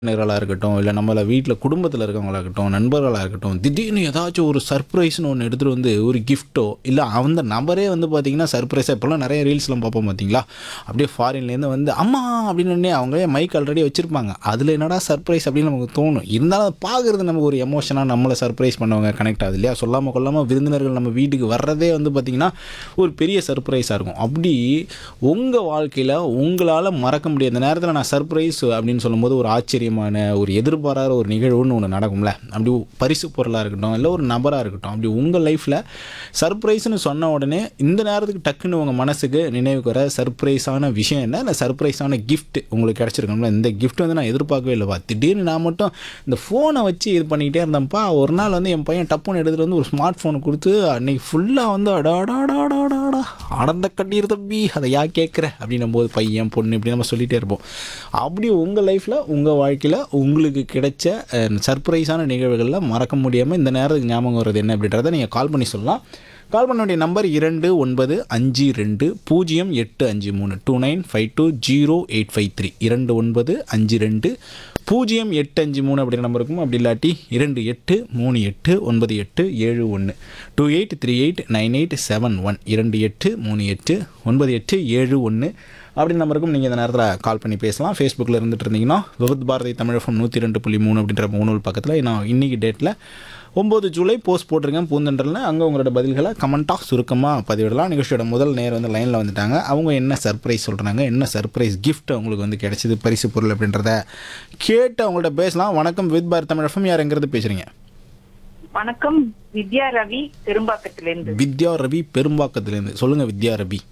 நேர்களாக இருக்கட்டும் இல்லை நம்மள வீட்டில் குடும்பத்தில் இருக்கவங்களா இருக்கட்டும் நண்பர்களாக இருக்கட்டும் திடீர்னு ஏதாச்சும் ஒரு சர்ப்ரைஸ்னு ஒன்று எடுத்துகிட்டு வந்து ஒரு கிஃப்ட்டோ இல்லை அந்த நபரே வந்து பார்த்தீங்கன்னா சர்ப்ரைஸாக இப்போல்லாம் நிறைய ரீல்ஸ்லாம் பார்ப்போம் பார்த்தீங்களா அப்படியே ஃபாரின்லேருந்து வந்து அம்மா அப்படின்னு உடனே அவங்களே மைக் ஆல்ரெடி வச்சுருப்பாங்க அதில் என்னடா சர்ப்ரைஸ் அப்படின்னு நமக்கு தோணும் இருந்தாலும் அதை பார்க்குறது நமக்கு ஒரு எமோஷனாக நம்மளை சர்ப்ரைஸ் பண்ணவங்க கனெக்ட் ஆகுது இல்லையா சொல்லாமல் கொள்ளாமல் விருந்தினர்கள் நம்ம வீட்டுக்கு வர்றதே வந்து பார்த்திங்கன்னா ஒரு பெரிய சர்ப்ரைஸாக இருக்கும் அப்படி உங்கள் வாழ்க்கையில் உங்களால் மறக்க முடியாத இந்த நேரத்தில் நான் சர்ப்ரைஸ் அப்படின்னு சொல்லும்போது ஒரு ஆச்சரியமான ஒரு எதிர்பாராத ஒரு நிகழ்வுன்னு ஒன்று நடக்கும்ல அப்படி பரிசு பொருளாக இருக்கட்டும் இல்லை ஒரு நபராக இருக்கட்டும் அப்படி உங்கள் லைஃப்பில் சர்ப்ரைஸ்னு சொன்ன உடனே இந்த நேரத்துக்கு டக்குன்னு உங்கள் மனசுக்கு நினைவுக்கு வர சர்ப்ரைஸான விஷயம் என்ன இல்லை சர்ப்ரைஸான gift உங்களுக்கு கிடச்சிருக்கணும்ல இந்த gift வந்து நான் எதிர்பார்க்கவே இல்லைப்பா திடீர்னு நான் மட்டும் இந்த ஃபோனை வச்சு இது பண்ணிக்கிட்டே இருந்தேன்ப்பா ஒரு நாள் வந்து என் பையன் டப்புன்னு எடுத்துகிட்டு வந்து ஒரு ஸ்மார்ட் ஃபோனை கொடுத்து அன்னைக்கு ஃபுல்லாக வந்து அடாடாடாடாடாடா ஆனந்த கண்ணீர் தம்பி அதை யா கேட்குற அப்படின்னும் போது பையன் பொண்ணு இப்படி நம்ம சொல்லிகிட்டே இருப்போம் அப்படி உங்கள் லைஃப்பில் உங்கள் வாழ்க்கையில் உங்களுக்கு கிடைச்ச சர்ப்ரைஸான நிகழ்வுகளில் மறக்க முடியாமல் இந்த நேரத்துக்கு ஞாபகம் வர்றது என்ன அப்படின்றத நீங்கள் கால் பண்ணி சொல்லலாம் கால் பண்ண வேண்டிய நம்பர் இரண்டு ஒன்பது அஞ்சு ரெண்டு பூஜ்ஜியம் எட்டு அஞ்சு மூணு two nine five two zero eight five three இரண்டு ஒன்பது அஞ்சு ரெண்டு பூஜ்ஜியம் எட்டு அஞ்சு மூணு அப்படிங்கிற நம்பர் இருக்கும் அப்படி இல்லாட்டி இரண்டு எட்டு மூணு எட்டு ஒன்பது எட்டு ஏழு ஒன்று two eight three eight nine eight seven one இரண்டு எட்டு மூணு எட்டு ஒன்பது எட்டு ஏழு ஒன்று அப்படி நம்பருக்கும் நீங்கள் இந்த நேரத்தில் கால் பண்ணி பேசலாம் ஃபேஸ்புக்கில் இருந்துட்டு இருந்தீங்கன்னா விபத் பாரதி தமிழகம் நூற்றி ரெண்டு புள்ளி மூணு அப்படின்ற மூணு பக்கத்தில் நான் இன்னைக்கு டேட்டில் ஒம்பது ஜூலை போஸ்ட் போட்டிருக்கேன் பூந்தன்றல்னு அங்கே உங்களோட பதில்களை கமெண்ட்டாக சுருக்கமாக பதிவிடலாம் நிகழ்ச்சியோட முதல் நேர் வந்து லைனில் வந்துட்டாங்க அவங்க என்ன சர்ப்ரைஸ் சொல்கிறாங்க என்ன சர்ப்ரைஸ் கிஃப்ட் அவங்களுக்கு வந்து கிடைச்சிது பரிசு பொருள் அப்படின்றத கேட்டு அவங்கள்ட்ட பேசலாம் வணக்கம் வித் பார் தமிழகம் யார் எங்கிறது பேசுகிறீங்க வணக்கம் வித்யா ரவி பெரும்பாக்கத்திலிருந்து வித்யா ரவி பெரும்பாக்கத்துலேருந்து சொல்லுங்கள் வித்யா ரவி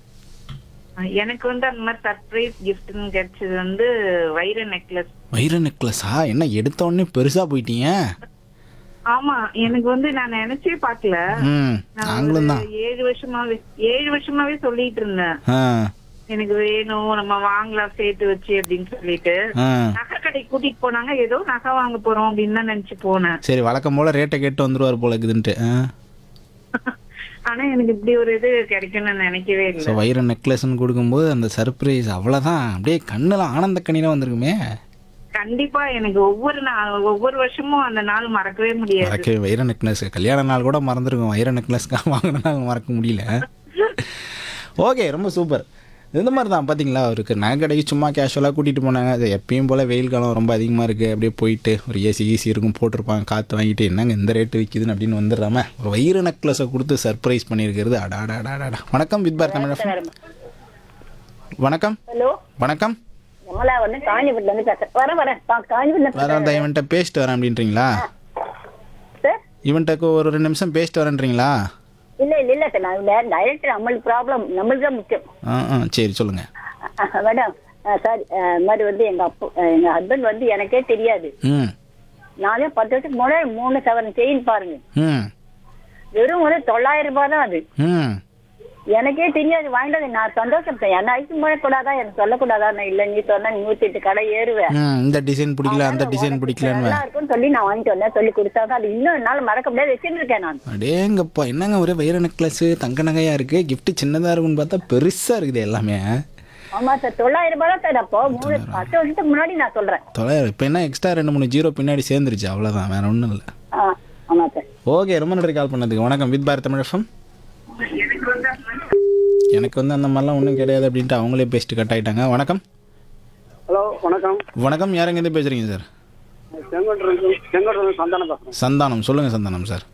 எனக்கு வந்து அந்த மாதிரி சர்ப்ரைஸ் கிஃப்ட்னு கிடைச்சது வந்து வைர நெக்லஸ் வைர நெக்லஸா என்ன எடுத்த உடனே பெருசாக போயிட்டீங்க ஆமா எனக்கு வந்து நான் நினைச்சே பார்க்கல ம் நான் நாங்களும் தான் ஒரு ஏழு வருஷமாவே ஏழு வருஷமாவே சொல்லிட்டு இருந்தேன் ஆ எனக்கு வேணும் நம்ம வாங்கலாம் சேர்த்து வச்சு அப்படின்னு சொல்லிட்டு ஆ நகை கடைக்கு கூட்டிட்டு போனாங்க ஏதோ நகை வாங்க போறோம் அப்படின்னு தான் நினைச்சு போனேன் சரி வழக்கம் போல் ரேட்டை கேட்டு வந்துருவார் போல இருக்குதுன்ட்டு ஆ ஆனா எனக்கு இப்படி ஒரு இது கிடைக்கும்னு நினைக்கவே ஸோ இல்லை வைர நெக்லஸ்ன்னு கொடுக்கும்போது அந்த சர்ப்ரைஸ் அவ்வளோதான் அப்படியே கண்ணில் ஆனந்த கண்ணிலாம் வந்திருக்குமே கண்டிப்பா எனக்கு ஒவ்வொரு நாள் ஒவ்வொரு வருஷமும் அந்த நாள் மறக்கவே முடியாது மறக்கவே வைர நெக்லஸ் கல்யாண நாள் கூட மறந்துருக்கும் வைர நெக்லஸ்க்காக வாங்கின நாள் மறக்க முடியல ஓகே ரொம்ப சூப்பர் இந்த மாதிரி தான் பார்த்தீங்களா அவருக்கு நகை கடைக்கு சும்மா கேஷுவலாக கூட்டிகிட்டு போனாங்க அது எப்பயும் போல் வெயில் காலம் ரொம்ப அதிகமாக இருக்குது அப்படியே போயிட்டு ஒரு ஏசி ஈசி இருக்கும் போட்டிருப்பாங்க காற்று வாங்கிட்டு என்னங்க இந்த ரேட்டு விற்கிதுன்னு அப்படின்னு வந்துடுறாம ஒரு வைர நெக்லஸை கொடுத்து சர்ப்ரைஸ் பண்ணியிருக்கிறது அடாடாடாடா வணக்கம் வித்பார் தமிழ் வணக்கம் ஹலோ வணக்கம் நம்மளா வந்து காஞ்சிபுரத்துல இருந்து பேசுறேன் வரேன் வரேன் பா- காஞ்சிபுரத்துல வேற அந்த இவன்கிட்ட பேசிட்டு வரேன் அப்படின்றீங்களா சார் இவன்கிட்ட ஒரு ரெண்டு நிமிஷம் பேசிட்டு வரேன்றீங்களா இல்ல இல்ல இல்ல சார் நான் டைரக்ட் நம்மளுக்கு ப்ராப்ளம் நம்மளுக்கு தான் முக்கியம் ஆ ஆ சரி சொல்லுங்கள் அஹ், மேடம் சார் இந்த மாதிரி வந்து எங்க அப்பா அஹ், எங்க ஹஸ்பண்ட் வந்து எனக்கே தெரியாது ம் நானே பத்து வருஷத்துக்கு முன்னாடி மூணு செவன் செயின் பாருங்க ம் வெறும் ஒரு தொள்ளாயிரம் ரூபாய் தான் அது ம் எனக்கே தெரியாது வாங்கிட்டு வந்து நான் சந்தோஷப்பட்டேன் என்ன ஐக்கு முழக்கூடாதா எனக்கு சொல்லக்கூடாதா நான் இல்ல நீ சொன்னா நூத்தி எட்டு கடை ஏறுவேன் ம் இந்த டிசைன் பிடிக்கல அந்த டிசைன் உனக்கு பிடிக்கலன்னு நல்லா இருக்கும்னு சொல்லி நான் வாங்கிட்டு வந்தேன் சொல்லி கொடுத்தாங்க அது இன்னும் என்னால மறக்க முடியாது வச்சுட்டு இருக்கேன் நான் அடேங்கப்பா என்னங்க ஒரே வைர நெக்லஸ் தங்க நகையாக இருக்குது gift சின்னதாக இருக்குன்னு பார்த்தா பெருசாக இருக்குது எல்லாமே ஆமா சார் தொள்ளாயிரம் ரூபாய் தான் சார் அப்போ மூணு பத்து வருஷத்துக்கு முன்னாடி நான் சொல்றேன் தொள்ளாயிரம் இப்போ என்ன எக்ஸ்ட்ரா ரெண்டு மூணு ஜீரோ பின்னாடி சேர்ந்துருச்சு அவ்வளோதான் வேற ஒன்றும் இல்லை ஆ, ஆமா சார் ஓகே ரொம்ப நன்றி கால் பண்ணதுக்கு வணக்கம் வித் பாரத் தமிழகம் எனக்கு வந்து அந்த மாதிரிலாம் ஒன்றும் கிடையாது அப்படின்ட்டு அவங்களே பேசிட்டு கட் ஆயிட்டாங்க வணக்கம் ஹலோ வணக்கம் வணக்கம் யாருங்க இருந்து பேசுகிறீங்க சார் செங்கோட்டூர் செங்கோட்டூர் சந்தானம் பேசுறேன் சந்தானம் சொல்லுங்கள் சந்தானம் சார்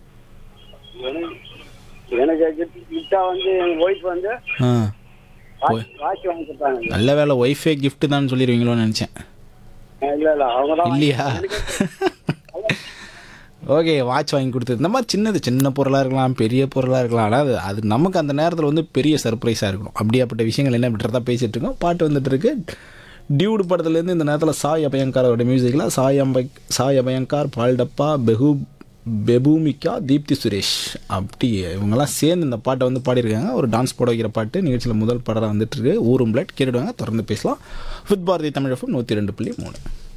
எனக்கு gift- gift-ஆ வந்து எங்க ஒய்ஃப் வந்து ஆ வாட்ச் வாட்ச் வாங்கி கொடுத்தாங்க நல்ல வேலை ஒய்ஃபே gift தான் சொல்லிடுவீங்களோன்னு நினச்சேன் இல்ல இல்ல அவங்க தான் இல்லையா ஓகே வாட்ச் வாங்கி கொடுத்தது இந்த மாதிரி சின்னது சின்ன பொருளாக இருக்கலாம் பெரிய பொருளாக இருக்கலாம் ஆனால் அது அது நமக்கு அந்த நேரத்தில் வந்து பெரிய சர்ப்ரைஸாக இருக்கணும் அப்படியாப்பட்ட விஷயங்கள் என்ன விட்டுறதா பேசிகிட்டு இருக்கோம் பாட்டு வந்துட்டு இருக்கு டியூடு படத்துலேருந்து இந்த நேரத்தில் சாய் அபயங்காரோட மியூசிக்கில் சாய் அம்பை சாய் அபயங்கார் பால்டப்பா பெஹு பெபூமிகா தீப்தி சுரேஷ் அப்படி இவங்கெல்லாம் சேர்ந்து இந்த பாட்டை வந்து பாடியிருக்காங்க ஒரு டான்ஸ் போட வைக்கிற பாட்டு நிகழ்ச்சியில் முதல் பாடலாக வந்துட்டு இருக்கு ஊரும் பிளட் கேட்டுடுவாங்க தொடர்ந்து பேசலாம் ஃபுட் பாரதி தமிழ் நூற்றி ரெண்டு புள்ளி மூணு